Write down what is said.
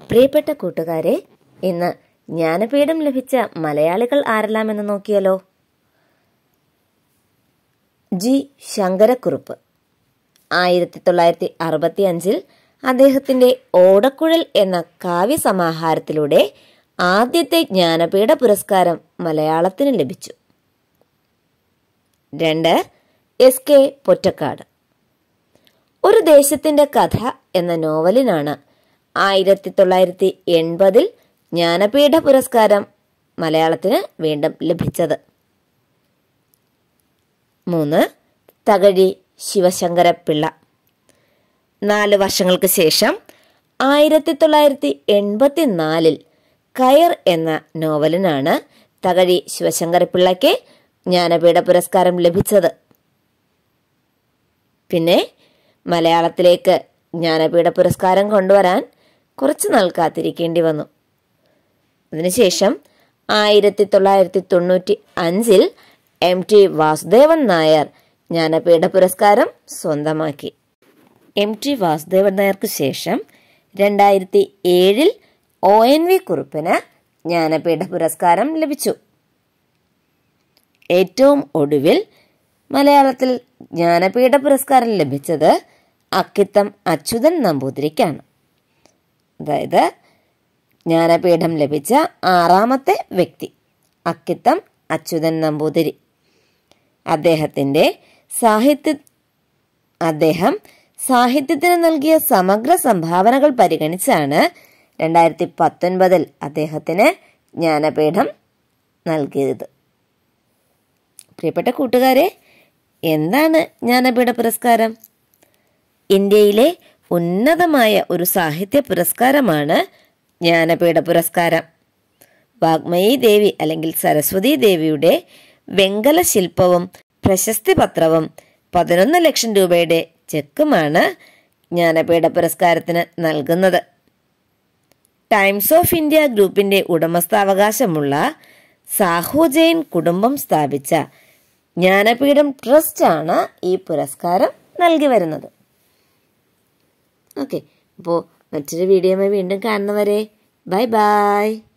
പ്രിയപ്പെട്ട കൂട്ടുകാരെ ഇന്ന് ജ്ഞാനപീഠം ലഭിച്ച മലയാളികൾ ആരെല്ലാമെന്ന് നോക്കിയാലോ ജി ശങ്കരക്കുറുപ്പ് ആയിരത്തി തൊള്ളായിരത്തി അറുപത്തി അഞ്ചിൽ അദ്ദേഹത്തിന്റെ ഓടക്കുഴൽ എന്ന കാവ്യസമാഹാരത്തിലൂടെ ആദ്യത്തെ ജ്ഞാനപീഠ പുരസ്കാരം മലയാളത്തിന് ലഭിച്ചു രണ്ട് എസ് കെ പൊറ്റക്കാട് ഒരു ദേശത്തിന്റെ കഥ എന്ന നോവലിനാണ് ആയിരത്തി തൊള്ളായിരത്തി എൺപതിൽ ജ്ഞാനപീഠ പുരസ്കാരം മലയാളത്തിന് വീണ്ടും ലഭിച്ചത് മൂന്ന് തകഴി ശിവശങ്കരപ്പിള്ള നാല് വർഷങ്ങൾക്ക് ശേഷം ആയിരത്തി തൊള്ളായിരത്തി എൺപത്തിനാലിൽ കയർ എന്ന നോവലിനാണ് തകഴി ശിവശങ്കരപ്പിള്ളയ്ക്ക് ജ്ഞാനപീഠ പുരസ്കാരം ലഭിച്ചത് പിന്നെ മലയാളത്തിലേക്ക് ജ്ഞാനപീഠ പുരസ്കാരം കൊണ്ടുവരാൻ കുറച്ചു നാൾ കാത്തിരിക്കേണ്ടി വന്നു അതിനുശേഷം ആയിരത്തി തൊള്ളായിരത്തി തൊണ്ണൂറ്റി അഞ്ചിൽ എം ടി വാസുദേവൻ നായർ ജ്ഞാനപീഠ പുരസ്കാരം സ്വന്തമാക്കി എം ടി വാസുദേവൻ നായർക്ക് ശേഷം രണ്ടായിരത്തി ഏഴിൽ ഒ എൻ വി കുറുപ്പിന് ജ്ഞാനപീഠ പുരസ്കാരം ലഭിച്ചു ഏറ്റവും ഒടുവിൽ മലയാളത്തിൽ ജ്ഞാനപീഠ പുരസ്കാരം ലഭിച്ചത് അക്കിത്തം അച്യുതൻ നമ്പൂതിരിക്കാണ് അതായത് ജ്ഞാനപീഠം ലഭിച്ച ആറാമത്തെ വ്യക്തി അക്കിത്തം അച്യുതൻ നമ്പൂതിരി അദ്ദേഹത്തിൻ്റെ സാഹിത്യ അദ്ദേഹം സാഹിത്യത്തിന് നൽകിയ സമഗ്ര സംഭാവനകൾ പരിഗണിച്ചാണ് രണ്ടായിരത്തി പത്തൊൻപതിൽ അദ്ദേഹത്തിന് ജ്ഞാനപീഠം നൽകിയത് പ്രിയപ്പെട്ട കൂട്ടുകാരെ എന്താണ് ജ്ഞാനപീഠ പുരസ്കാരം ഇന്ത്യയിലെ ഉന്നതമായ ഒരു സാഹിത്യ പുരസ്കാരമാണ് ജ്ഞാനപീഠ പുരസ്കാരം വാഗ്മയി ദേവി അല്ലെങ്കിൽ സരസ്വതി ദേവിയുടെ വെങ്കല ശില്പവും പ്രശസ്തി പത്രവും പതിനൊന്ന് ലക്ഷം രൂപയുടെ ചെക്കുമാണ് ജ്ഞാനപീഠ പുരസ്കാരത്തിന് നൽകുന്നത് ടൈംസ് ഓഫ് ഇന്ത്യ ഗ്രൂപ്പിന്റെ ഉടമസ്ഥാവകാശമുള്ള സാഹു ജെയിൻ കുടുംബം സ്ഥാപിച്ച ജ്ഞാനപീഠം ട്രസ്റ്റ് ആണ് ഈ പുരസ്കാരം നൽകി വരുന്നത് ഓക്കെ അപ്പോൾ മറ്റൊരു വീഡിയോയുമായി വീണ്ടും കാണുന്നവരെ ബൈ ബൈ